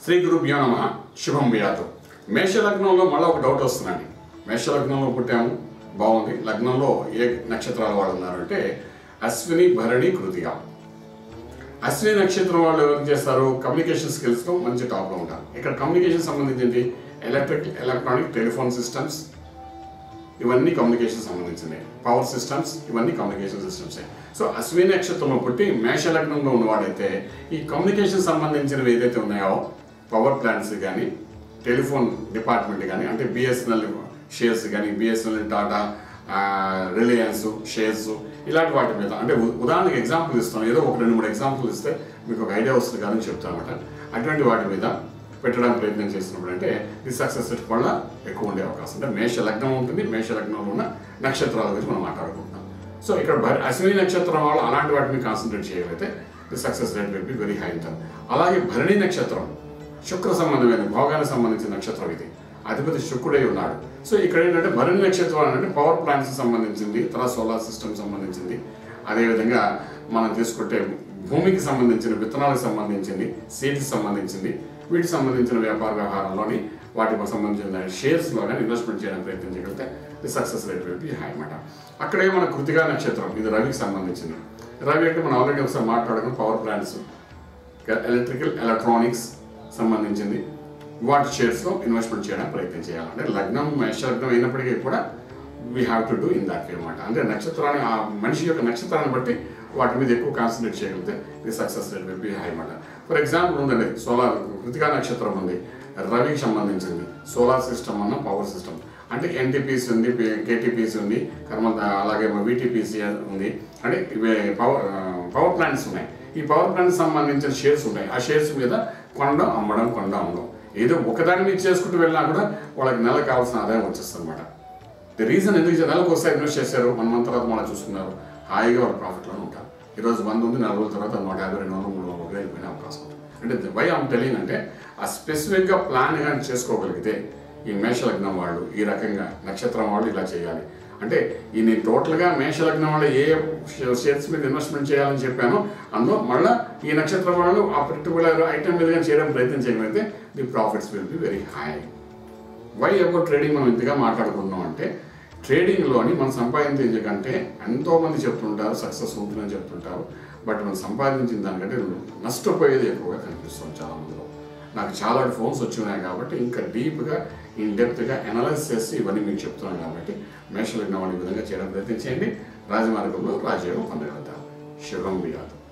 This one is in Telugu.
శ్రీ గురుభ్యో నమ శుభం వ్యాధం మేష లగ్నంలో మళ్ళీ ఒక డౌట్ వస్తుందండి మేష లగ్నంలో పుట్టాము బాగుంది లగ్నంలో ఏ నక్షత్రాల వాళ్ళు ఉన్నారంటే అశ్విని భరణి కృతిక అశ్విని నక్షత్రం వాళ్ళు ఎవరు చేస్తారు కమ్యూనికేషన్ స్కిల్స్లో మంచి టాప్లో ఉంటారు ఇక్కడ కమ్యూనికేషన్ సంబంధించింది ఎలక్ట్రిక్ ఎలక్ట్రానిక్ టెలిఫోన్ సిస్టమ్స్ ఇవన్నీ కమ్యూనికేషన్ సంబంధించినవి పవర్ సిస్టమ్స్ ఇవన్నీ కమ్యూనికేషన్ సిస్టమ్స్ సో అశ్విని నక్షత్రంలో పుట్టి మేష లగ్నంలో ఉన్నవాడైతే ఈ కమ్యూనికేషన్ సంబంధించినవి ఏదైతే ఉన్నాయో పవర్ ప్లాంట్స్ కానీ టెలిఫోన్ డిపార్ట్మెంట్ కానీ అంటే బిఎస్ఎన్ఎల్ షేర్స్ కానీ బిఎస్ఎన్ఎల్ టాటా రిలయన్స్ షేర్స్ ఇలాంటి వాటి మీద అంటే ఉ- ఉదాహరణకి ఎగ్జాంపుల్ ఇస్తాం ఏదో ఒక రెండు మూడు ఎగ్జాంపుల్ ఇస్తే మీకు ఒక ఐడియా వస్తుంది కానీ చెప్తాను అనమాట అటువంటి వాటి మీద పెట్టడానికి ప్రయత్నం చేసినప్పుడు అంటే ఈ సక్సెస్ రేట్ వల్ల ఎక్కువ ఉండే అవకాశం అంటే మేష లగ్నం ఉంటుంది మేష లగ్నంలో ఉన్న నక్షత్రాల గురించి మనం మాట్లాడుకుంటున్నాం సో ఇక్కడ భర- అశ్విని నక్షత్రం వాళ్ళు అలాంటి వాటిని కాన్సన్ట్రేట్ చేయగలిగితే the success rate will be very high ఉంటుంది అలాగే భరణి నక్షత్రం శుక్ర సంబంధమైన భోగానికి సంబంధించిన నక్షత్రం ఇది అధిపతి శుక్రుడై ఉన్నాడు సో ఇక్కడ ఏంటంటే భరణి నక్షత్రం అంటే పవర్ ప్లాంట్స్ సంబంధించింది తర్వాత సోలార్ సిస్టమ్ సంబంధించింది అదేవిధంగా మనం తీసుకుంటే భూమికి సంబంధించిన విత్తనాలకు సంబంధించింది సీడ్స్ సంబంధించింది వీటికి సంబంధించిన వ్యాపార వ్యవహారంలోని వాటికి సంబంధించిన షేర్స్లో కానీ ఇన్వెస్ట్మెంట్ చేయడానికి ప్రయత్నం చేయగలిగితే the success rate will be high అనమాట అక్కడే మన కృతిగా నక్షత్రం ఇది రవికి సంబంధించింది రవి అంటే మనం ఆల్రెడీ ఒకసారి మాట్లాడుకున్న పవర్ ప్లాంట్స్ ఎలక్ట్రికల్ ఎలక్ట్రానిక్స్ సంబంధించింది వాటి షేర్స్లో ఇన్వెస్ట్మెంట్ చేయడానికి ప్రయత్నం చేయాలి అంటే లగ్నం మేష లగ్నం అయినప్పటికీ కూడా we have to do in that way అనమాట అంటే నక్షత్రాన్ని ఆ మనిషి యొక్క నక్షత్రాన్ని బట్టి వాటి మీద ఎక్కువ కాన్సన్ట్రేట్ చేయగలిగితే ఇది success rate will be high అనమాట ఫర్ ఎగ్జాంపుల్ ఉందండి సోలార్ కృతికా నక్షత్రం ఉంది రవికి సంబంధించింది సోలార్ సిస్టమ్ అన్న పవర్ సిస్టమ్ అంటే ఎన్టీపీసీ ఉంది కేటీపీసీ ఉంది కర్మ అలాగే వీటీపీసీ ఉంది అంటే ఇవి పవర్ పవర్ ప్లాంట్స్ ఉన్నాయి ఈ పవర్ ప్లాంట్ సంబంధించిన షేర్స్ ఉన్నాయి ఆ షేర్స్ మీద కొనడం అమ్మడం కొనడం అమ్మడం ఏదో ఒకదాని మీద చేసుకుంటూ వెళ్ళినా కూడా వాళ్ళకి నెలకు కావాల్సిన ఆదాయం వచ్చేస్తుంది అనమాట ది రీజన్ ఎందుకు చే- నెలకు ఒకసారి ఇన్వెస్ట్ చేశారు వన్ మంత్ తర్వాత మళ్ళీ చూసుకున్నారు హాయిగా వాళ్ళ ప్రాఫిట్లో ఉంటారు ఈరోజు వంద ఉంది నాలుగు రోజుల తర్వాత నూట యాభై రెండు వందలు మూడు వందలు వెళ్ళిపోయిన అవకాశం ఉంటుంది అంటే వై ఆమ్ టెలింగ్ అంటే ఆ స్పెసిఫిక్గా ప్లాన్ కానీ చేసుకోగలిగితే ఈ మేషలగ్నం వాళ్ళు ఈ రకంగా నక్షత్రం వాళ్ళు ఇలా చేయాలి అంటే ఈ నేను టోటల్గా మేషలగ్నం వాళ్ళు ఏ షేర్స్ మీద ఇన్వెస్ట్మెంట్ చేయాలని చెప్పానో అందులో మళ్ళీ ఈ నక్షత్రం వాళ్ళు ఆ పర్టికులర్ ఐటమ్ మీద కానీ చేయడం ప్రయత్నం చేయగలిగితే the profits will be very high why about trading మనం ఇంతగా మాట్లాడుకుంటున్నాం అంటే ట్రేడింగ్లోని మనం సంపాదించే కంటే ఎంతోమంది చెప్తుంటారు సక్సెస్ ఉంటుందని చెప్తుంటారు బట్ మనం సంపాదించిన దానికంటే నష్టపోయేది ఎక్కువగా కనిపిస్తుంది చాలా మందిలో నాకు చాలా ఫోన్స్ వచ్చి ఉన్నాయి కాబట్టి ఇంకా డీప్గా ఇన్ డెప్త్గా అనలైజ్ చేసి ఇవన్నీ మీకు చెప్తున్నాను కాబట్టి మేషలగ్నం వాళ్ళు ఈ విధంగా చేయడం ప్రయత్నం చేయండి రాజమార్గంలో రాజయోగం పొందగలుగుతారు శుభం విరాదు